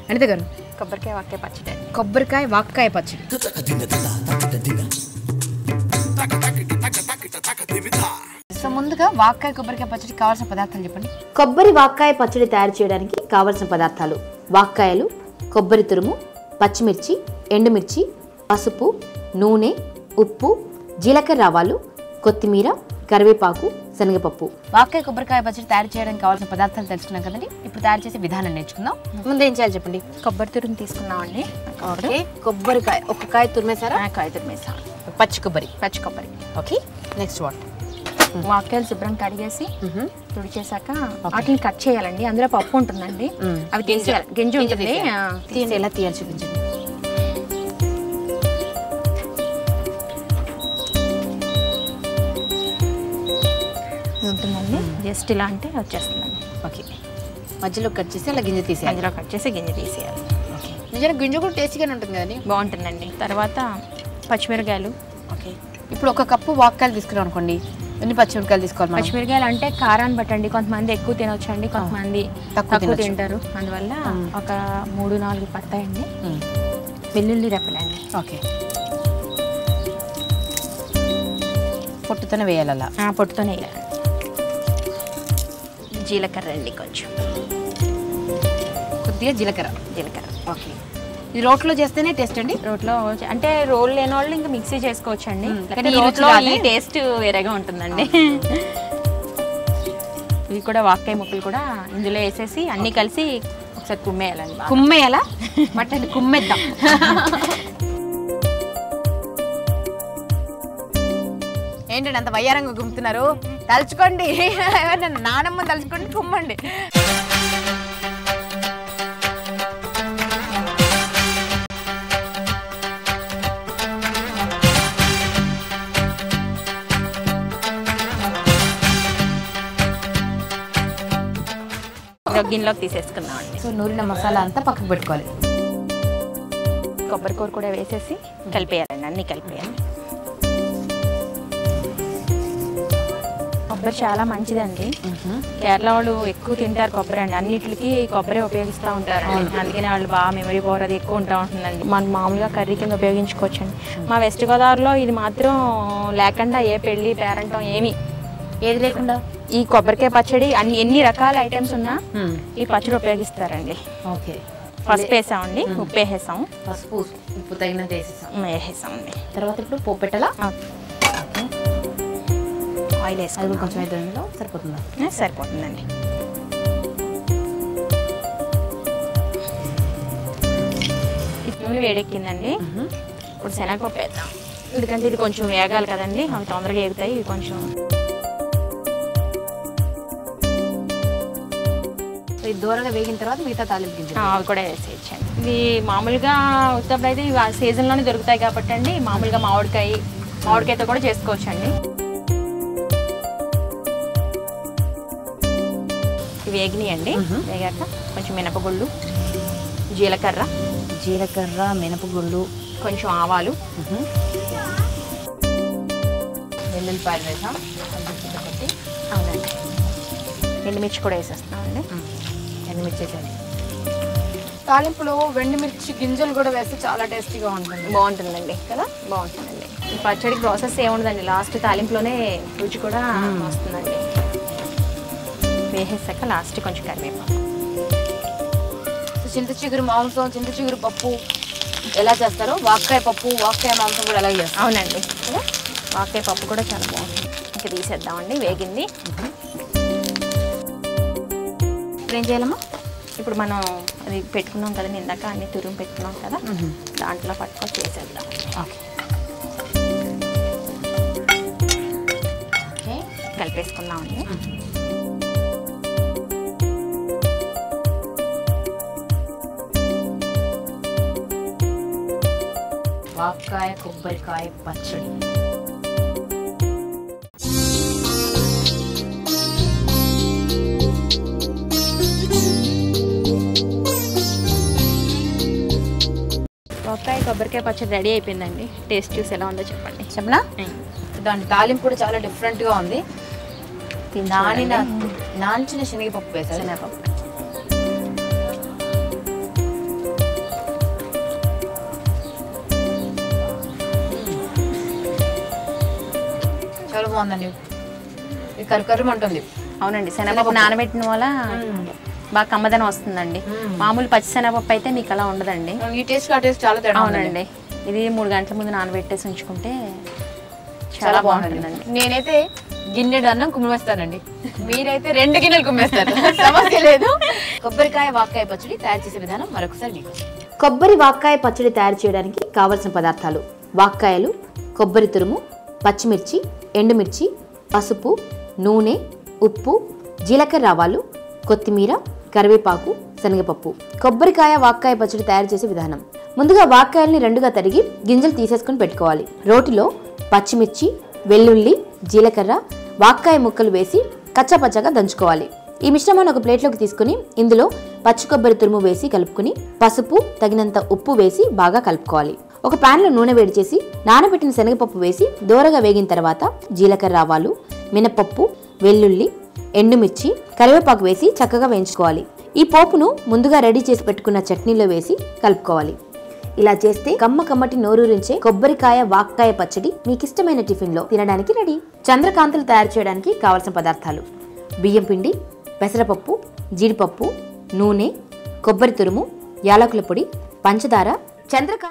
అనిత గారు కొబ్బరికాయ వాక్కాయ పచ్చడి కొబ్బరికాయ వాక్కాయ పచ్చడి సో ముందుగా వాక్కాయ కొబ్బరికాయ పచ్చడి కావాల్సిన పదార్థాలు చెప్పండి కొబ్బరి వాక్కాయ పచ్చడి తయారు చేయడానికి కావలసిన పదార్థాలు వాక్కాయలు కొబ్బరి తురుము పచ్చిమిర్చి ఎండుమిర్చి పసుపు నూనె ఉప్పు జీలకర్ర ఆవాలు కొత్తిమీర కరివేపాకు శనగపప్పు వాక్కాయ కొబ్బరికాయ పచ్చడి తయారు చేయడానికి కావాల్సిన పదార్థాలు తెలుసుకున్నాం కదండి ఇప్పుడు తయారు చేసే విధానం నేర్చుకుందాం ముందు ఏం చేయాలి చెప్పండి కొబ్బరి తురుము తీసుకున్నామండి ఓకే కొబ్బరికాయ ఒక కాయ తురిమేసారా కాయ తురిమేసా పచ్చి కొబ్బరి పచ్చి కొబ్బరి ఓకే నెక్స్ట్ వాట్ వాక్కాయలు శుభ్రం కడిగేసి తుడిచేసాక వాటిని కట్ చేయాలండి అందులో పప్పు ఉంటుందండి మ్మ్. అవి తీసేయాలి గింజ ఉంటుంది ఆ, తీసి ఎలా తీయాలి చూపించండి ఇది ఉంటుందండి జస్ట్ ఇలా అంటే వచ్చేస్తుందండి ఓకే మధ్యలో కట్ చేసి అలా గింజ తీసేయాలి అందులో కట్ చేసి గింజ తీసేయాలి ఓకే నిజంగా గింజ కూడా టేస్టీగానే ఉంటుంది కదండి బాగుంటుందండి తర్వాత పచ్చిమిరకాయలు ఓకే ఇప్పుడు ఒక కప్పు వాక్కాయలు తీసుకున్నాం అనుకోండి ఎన్ని పచ్చిమిరకాయలు తీసుకోవాలి మనం పచ్చిమిరకాయలు అంటే కారాన్ని బట్టండి కొంతమంది ఎక్కువ తినొచ్చు అండి కొంతమంది తక్కువ తక్కువ తినొచ్చు. తింటారు అందువల్ల ఒక మూడు నాలుగు పడతాయండి మ్మ్. వెల్లుల్లి రెప్పలండి ఓకే పొట్టుతోనే వేయాలి అలా ఆ, పొట్టుతోనే వేయాలి జీలకర్ర అండి కొంచెం కొద్దిగా జీలకర్ర జీలకర్ర ఓకే ఇది రోట్లో చేస్తేనే టేస్ట్ అండి రోట్లో అంటే రోల్ లేని వాళ్ళు ఇంకా మిక్సీ చేసుకోవచ్చు అండి మ్మ్. కానీ కానీ ఈ రుచి రోట్లో ఈ రాదే. టేస్ట్ వేరేగా ఉంటుందండి ఇవి కూడా వాక్కాయ ముక్కలు కూడా ఇందులో వేసేసి అన్నీ కలిసి ఒకసారి కుమ్మేయాలండి బాగా. కుమ్మేయాలా మటన్ కుమ్మేద్దాం ఏంటండి అంత వయ్యారంగా గుమ్ముతున్నారు తలుచుకోండి ఎవరినైనా నానమ్మ తలుచుకోండి కుమ్మండి ఒక గిన్నెలోకి తీసేసుకుందాం అండి సో నూరిన మసాలా అంతా పక్కకు పెట్టుకోవాలి కొబ్బరి కూర కూడా వేసేసి కలిపేయాలండి అన్నీ కలిపేయాలి కొబ్బరి చాలా మంచిదండి కేరళ వాళ్ళు ఎక్కువ తింటారు కొబ్బరి అండి అన్నిటికి కొబ్బరి ఉపయోగిస్తూ ఉంటారు అందుకని వాళ్ళు బాగా మెమరీ పవర్ అది ఎక్కువ ఉంటా ఉంటుందండి మనం మామూలుగా కర్రీ కింద ఉపయోగించుకోవచ్చు అండి మా వెస్ట్ గోదావరిలో ఇది మాత్రం లేకుండా ఏ పెళ్లి పేరంటం ఏమి ఏది లేకుండా ఈ కొబ్బరికాయ పచ్చడి అన్ని ఎన్ని రకాల ఐటమ్స్ ఉన్నా ఈ పచ్చడి ఉపయోగిస్తారండి ఓకే పసుపు వేసామండి ఉప్పు వేసేసాం పసుపు ఉప్పు తగినంత వేసేసాం వేసేసామండి తర్వాత ఇప్పుడు పోపు పెట్టాలా ఆయిల్ అది వేసుకుని కూడా కొంచెం అయితే ఇందులో సరిపోతుందా సరిపోతుందండి ఈ నూనె వేడెక్కిందండి ఇప్పుడు శనగపప్పు వేద్దాం ఎందుకంటే ఇది కొంచెం వేగాలి కదండి అవి తొందరగా వేగుతాయి ఇవి కొంచెం సో ఇది దూరంగా వేగిన తర్వాత మిగతా తాలింపు గింజలు ఆ, అవి కూడా వేసేయచ్చండి ఇది మామూలుగా ఉత్తప్పుడు అయితే ఇవి ఆ సీజన్లోనే దొరుకుతాయి కాబట్టి అండి మామూలుగా మామిడికాయ మామిడికాయతో కూడా చేసుకోవచ్చండి ఇవి వేగినాయండి వేగాక కొంచెం మినపగుళ్ళు జీలకర్ర జీలకర్ర మినపగుళ్ళు కొంచెం ఆవాలు వెల్లుల్లిపాయలు వేసాం అది కొట్టి అవునండి ఎండుమిర్చి కూడా వేసేస్తున్నామండి ఎండుమిర్చి వేసేది తాలింపులో వెండిమిర్చి గింజలు కూడా వేస్తే చాలా టేస్టీగా ఉంటుంది బాగుంటుందండి కదా బాగుంటుందండి ఈ పచ్చడి ప్రాసెస్ ఏముండదండి లాస్ట్ తాలింపులోనే రుచి కూడా వస్తుందండి వేసేసాక లాస్ట్ కొంచెం కరివేపాకు సో చింత చిగురు మాంసం చింత చిగురు పప్పు ఎలా చేస్తారో వాక్కాయ పప్పు వాక్కాయ మాంసం కూడా అలాగే చేస్తారు అవునండి కదా వాకాయ పప్పు కూడా చాలా బాగుంటుంది ఇంకా తీసేద్దామండి వేగింది ఇప్పుడు ఏం చేయాలమ్మా ఇప్పుడు మనం అది పెట్టుకున్నాం కదండి ఇందాక అన్ని తురుము పెట్టుకున్నాం కదా దాంట్లో పట్టుకొని చేసేద్దాం ఓకే ఓకే కలిపేసుకున్నామండి వాక్కాయ కొబ్బరికాయ పచ్చడి వంకాయ కొబ్బరికాయ పచ్చడి రెడీ అయిపోయిందండి టేస్ట్ చూసి ఎలా ఉందో చెప్పండి చెప్పనా దాని తాలింపు కూడా చాలా డిఫరెంట్ గా ఉంది నానిన నాంచిన శనగపప్పు వేసారు శనగపప్పు చాలా బాగుందండి ఇది కరుకరం అంటుంది అవునండి శనగపప్పు నానబెట్టిన వల్ల బాగా కమ్మదనం వస్తుందండి మామూలు పచ్చి శనగపప్పు అయితే మీకు అలా ఉండదండి ఈ టేస్ట్ ఆ టేస్ట్ చాలా తేడా ఉందండి. అవునండి ఇది మూడు గంటల ముందు నానబెట్టేసి ఉంచుకుంటే చాలా చాలా బాగుంటుందండి బాగుంటుందండి నేనైతే గిన్నెడు అన్నం కుమ్మేస్తానండి మీరైతే రెండు గిన్నెలు కుమ్మేస్తారు సమస్య లేదు కొబ్బరికాయ వాక్కాయ పచ్చడి తయారు చేసే విధానం మరొకసారి మీకు కొబ్బరి వాక్కాయ పచ్చడి తయారు చేయడానికి కావలసిన పదార్థాలు వాక్కాయలు కొబ్బరి తురుము పచ్చిమిర్చి ఎండుమిర్చి పసుపు నూనె ఉప్పు జీలకర్ర ఆవాలు కొత్తిమీర కరివేపాకు శనగపప్పు కొబ్బరికాయ వాక్కాయ పచ్చడి తయారు చేసే విధానం ముందుగా వాక్కాయల్ని రెండుగా తరిగి గింజలు తీసేసుకుని పెట్టుకోవాలి రోటిలో పచ్చిమిర్చి వెల్లుల్లి జీలకర్ర వాక్కాయ ముక్కలు వేసి కచ్చాపచ్చగా దంచుకోవాలి ఈ మిశ్రమాన్ని ఒక ప్లేట్లోకి తీసుకుని ఇందులో పచ్చి కొబ్బరి తురుము వేసి కలుపుకుని పసుపు తగినంత ఉప్పు వేసి బాగా కలుపుకోవాలి ఒక పాన్ లో నూనె వేడి చేసి నానబెట్టిన శనగపప్పు వేసి దోరగా వేగిన తర్వాత జీలకర్ర ఆవాలు మినపప్పు వెల్లుల్లి ఎండుమిర్చి కరివేపాకు వేసి చక్కగా వేయించుకోవాలి ఈ పోపును ముందుగా రెడీ చేసి పెట్టుకున్న చట్నీలో వేసి కలుపుకోవాలి ఇలా చేస్తే కమ్మ కమ్మటి నోరూరించే కొబ్బరికాయ వాక్కాయ పచ్చడి మీకు ఇష్టమైన టిఫిన్ లో తినడానికి రెడీ చంద్రకాంతులు తయారు చేయడానికి కావలసిన పదార్థాలు బియ్యం పిండి పెసరపప్పు జీడిపప్పు నూనె కొబ్బరి తురుము యాలకుల పొడి పంచదార చంద్రకా